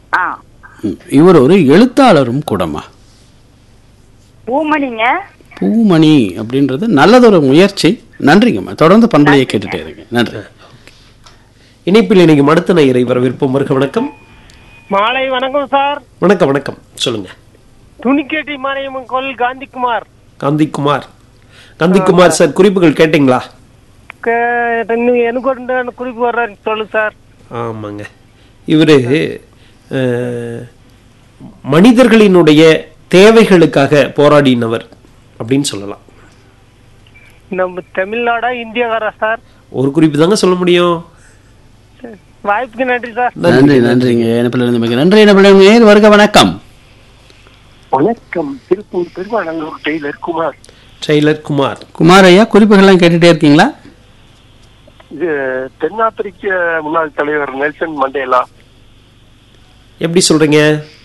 ஆ ம், இவர் ஒரு எழுத்தாளரும் கூடமா பூமணிங்க பூமணி அப்படின்றது நல்லதொரு முயற்சி நன்றிங்கம்மா தொடர்ந்து பண்பலையை கேட்டுட்டே இருங்க நன்றி இணைப்பில் இன்னைக்கு மடுத்த நேயரை வரவேற்போம் வருக வணக்கம் மாலை வணக்கம் சார் வணக்கம் வணக்கம் சொல்லுங்க துணிக்கேட்டி மாரியம்மன் கோவில் காந்திக்குமார் காந்திக்குமார் காந்திக்குமார் சார் குறிப்புகள் கேட்டிங்களா க- இன்னும் எனக்கு ஒரு ரெண்டு குறிப்பு வர்றாரு சொல்லு சார் ஆமாங்க இவர் மனிதர்களினுடைய தேவைகளுக்காக போராடினவர் அப்படின்னு சொல்லலாம் நம்ம தமிழ்நாடா இந்தியாக்காரா சார் ஒரு குறிப்பு தாங்க சொல்ல முடியும் வாய்ப்புக்கு நன்றி சார் நன்றி நன்றிங்க இணைப்பில் இருந்து மிக நன்றி இணைப்பில் நேர் வருக வணக்கம் வணக்கம் திருப்பூர் பெருமாநல்லூர் டெய்லர் குமார் டெய்லர் குமார் குமார் ஐயா குறிப்புகள்லாம் கேட்டுட்டே இருக்கீங்களா இது தென்னாப்பிரிக்க முன்னாள் தலைவர் நெல்சன் மண்டேலா எப்படி சொல்றீங்க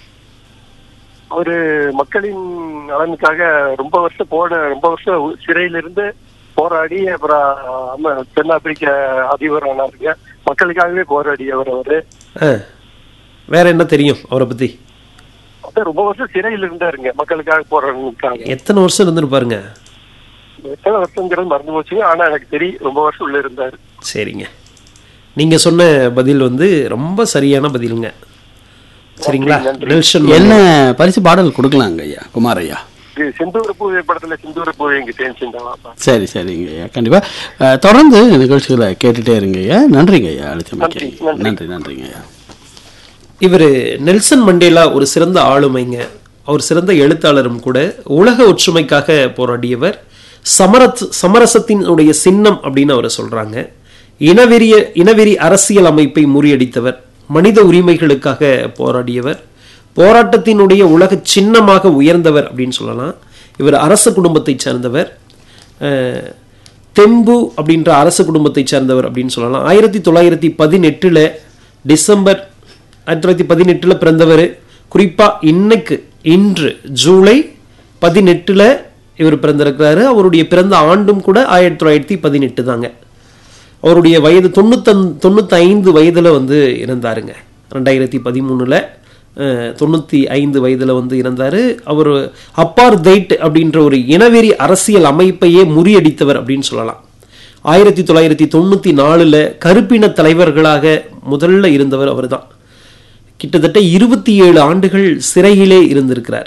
அவரு மக்களின் நலனுக்காக ரொம்ப வருஷம் போன ரொம்ப வருஷம் சிறையில இருந்து போராடி அப்புறம் நம்ம தென்னாப்பிரிக்க அதிபர் ஆனாருங்க மக்களுக்காகவே போராடியவர் அவரு ஆ வேற என்ன தெரியும் அவரை பத்தி அதான் ரொம்ப வருஷம் சிறையில இருந்தாருங்க மக்களுக்காக போராடுறதுக்காக எத்தனை வருஷம் இருந்திருப்பாருங்க எத்தனை வருஷங்கிறது மறந்து போச்சுங்க ஆனா எனக்கு தெரியும் ரொம்ப வருஷம் உள்ள இருந்தாரு சரிங்க நீங்க சொன்ன பதில் வந்து ரொம்ப சரியான பதிலுங்க சரிங்களா நன்றி. நெல்சன் என்ன பரிசு பாடல் கொடுக்கலாங்க ஐயா குமார் ஐயா இது செந்தூர பூவை படத்துல செந்தூர பூவை இங்க தேன்சிந்தாவா சரி சரிங்க ஐயா கண்டிப்பா அஹ், தொடர்ந்து நிகழ்ச்சிகளை கேட்டுட்டே இருங்க ஐயா நன்றிங்க ஐயா அழைச்சமைக்கு நன்றி, நன்றி. நன்றி நன்றிங்க ஐயா இவர் நெல்சன் மண்டேலா ஒரு சிறந்த ஆளுமைங்க அவர் சிறந்த எழுத்தாளரும் கூட உலக ஒற்றுமைக்காக போராடியவர் சமரத் சமரசத்தினுடைய சின்னம் அப்படின்னு அவரை சொல்றாங்க இனவெறிய இனவெறி அரசியல் அமைப்பை முறியடித்தவர் மனித உரிமைகளுக்காக போராடியவர் போராட்டத்தினுடைய உலக சின்னமாக உயர்ந்தவர் அப்படின்னு சொல்லலாம் இவர் அரச குடும்பத்தைச் சேர்ந்தவர் அஹ், தெம்பு அப்படின்ற அரச குடும்பத்தைச் சேர்ந்தவர் அப்படின்னு சொல்லலாம் ஆயிரத்தி தொள்ளாயிரத்தி பதினெட்டுல டிசம்பர் ஆயிரத்தி தொள்ளாயிரத்தி பதினெட்டுல பிறந்தவர் குறிப்பா இன்னைக்கு இன்று ஜூலை பதினெட்டுல இவர் பிறந்திருக்கிறாரு அவருடைய பிறந்த ஆண்டும் கூட ஆயிரத்தி தொள்ளாயிரத்தி பதினெட்டு தாங்க அவருடைய வயது தொண்ணூத்தன் தொண்ணூத்தி ஐந்து வயதுல வந்து இறந்தாருங்க ரெண்டாயிரத்தி பதிமூணுல அஹ், தொண்ணூத்தி ஐந்து வயதுல வந்து இறந்தாரு அவர் அப்பார் தைட் அப்படின்ற ஒரு இனவெறி அரசியல் அமைப்பையே முறியடித்தவர் அப்படின்னு சொல்லலாம் ஆயிரத்தி தொள்ளாயிரத்தி தொண்ணூத்தி நாலுல கருப்பின தலைவர்களாக முதல்ல இருந்தவர் அவர்தான் கிட்டத்தட்ட இருபத்தி ஏழு ஆண்டுகள் சிறையிலே இருந்திருக்கிறார்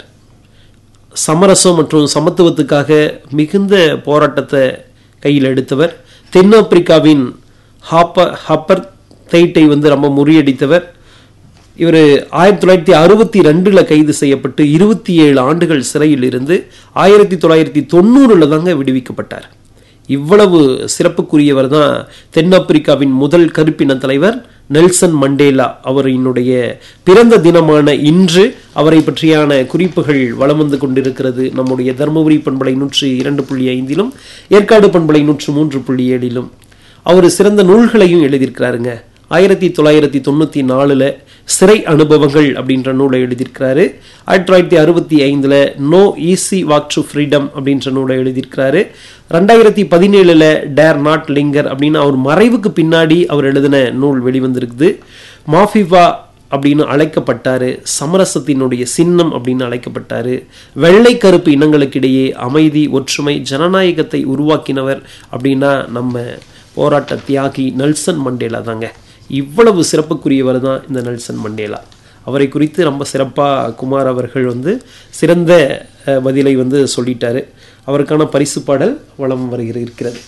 சமரசம் மற்றும் சமத்துவத்துக்காக மிகுந்த போராட்டத்தை கையில் எடுத்தவர் தென்னாப்பிரிக்காவின் ஹாப்ப ஹப்பர் தைட்டை வந்து ரொம்ப முறியடித்தவர் இவர் ஆயிரத்தி தொள்ளாயிரத்தி அறுபத்தி ரெண்டுல கைது செய்யப்பட்டு இருபத்தி ஏழு ஆண்டுகள் சிறையில் இருந்து ஆயிரத்தி தொள்ளாயிரத்தி தொண்ணூறுல தாங்க விடுவிக்கப்பட்டார் இவ்வளவு சிறப்புக்குரியவர் தான் தென்னாப்பிரிக்காவின் முதல் கருப்பின தலைவர் நெல்சன் மண்டேலா அவரினுடைய பிறந்த தினமான இன்று அவரை பற்றியான குறிப்புகள் வலம் வந்து கொண்டிருக்கிறது நம்முடைய தருமபுரி பண்பலை நூற்றி இரண்டு புள்ளி ஐந்திலும் ஏற்காடு பண்பலை நூற்று மூன்று புள்ளி ஏழிலும் அவர் சிறந்த நூல்களையும் எழுதியிருக்கிறாருங்க ஆயிரத்தி தொள்ளாயிரத்தி தொண்ணூத்தி நாலுல சிறை அனுபவங்கள் அப்படின்ற நூலை எழுதியிருக்கிறாரு ஆயிரத்தி தொள்ளாயிரத்தி அறுபத்தி ஐந்துல no easy walk to freedom அப்படின்ற நூலை எழுதியிருக்கிறாரு ரெண்டாயிரத்தி பதினேழுல டேர் நாட் லிங்கர் அப்படின்னு அவர் மறைவுக்கு பின்னாடி அவர் எழுதின நூல் வெளிவந்திருக்குது மாஃபிவா அப்படின்னு அழைக்கப்பட்டாரு சமரசத்தினுடைய சின்னம் அப்படின்னு அழைக்கப்பட்டாரு வெள்ளை கருப்பு இனங்களுக்கிடையே அமைதி ஒற்றுமை ஜனநாயகத்தை உருவாக்கினவர் அப்படின்னா நம்ம போராட்ட தியாகி நெல்சன் மண்டேலா தாங்க இவ்வளவு சிறப்புக்குரியவர் தான் இந்த நெல்சன் மண்டேலா அவரை குறித்து ரொம்ப சிறப்பாக குமார் அவர்கள் வந்து சிறந்த அஹ், பதிலை வந்து சொல்லிட்டாரு அவருக்கான பரிசு பாடல் வளம் வருகிற இருக்கிறது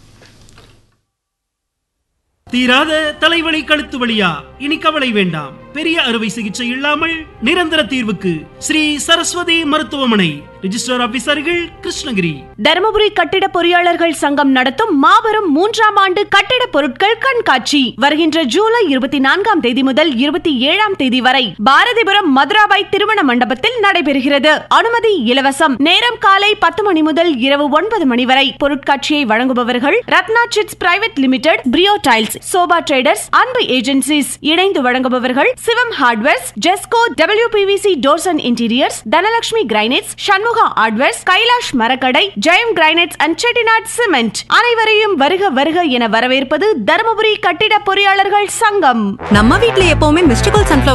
தீராத தலைவலி கழுத்து வலியா இனி கவலை வேண்டாம் பெரிய அறுவை சிகிச்சை இல்லாமல் நிரந்தர தீர்வுக்கு ஸ்ரீ சரஸ்வதி மருத்துவமனை ரிஜிஸ்டர் ஆபீசர்கள் கிருஷ்ணகிரி தருமபுரி கட்டிட பொறியாளர்கள் சங்கம் நடத்தும் மாபெரும் மூன்றாம் ஆண்டு கட்டிட பொருட்கள் கண்காட்சி வருகின்ற ஜூலை இருபத்தி நான்காம் தேதி முதல் இருபத்தி ஏழாம் தேதி வரை பாரதிபுரம் மதுராபாய் திருமண மண்டபத்தில் நடைபெறுகிறது அனுமதி இலவசம் நேரம் காலை பத்து மணி முதல் இரவு ஒன்பது மணி வரை பொருட்காட்சியை வழங்குபவர்கள் Ratna chits private limited Brio tiles Sobha traders Anbu agencies இணைந்து வழங்குபவர்கள் Sivam hardwares Jesco WPVC doors and interiors Dhanalakshmi granites Shanmuga hardwares Kailash மரக்கடை Jayam granites and Chettinad cement அனைவரையும் வருக வருக என வரவேற்பது தருமபுரி கட்டிட பொறியாளர்கள் சங்கம் நம்ம வீட்ல எப்பவுமே மிஸ்டர் கோல்ட் சன்ஃபிளவர்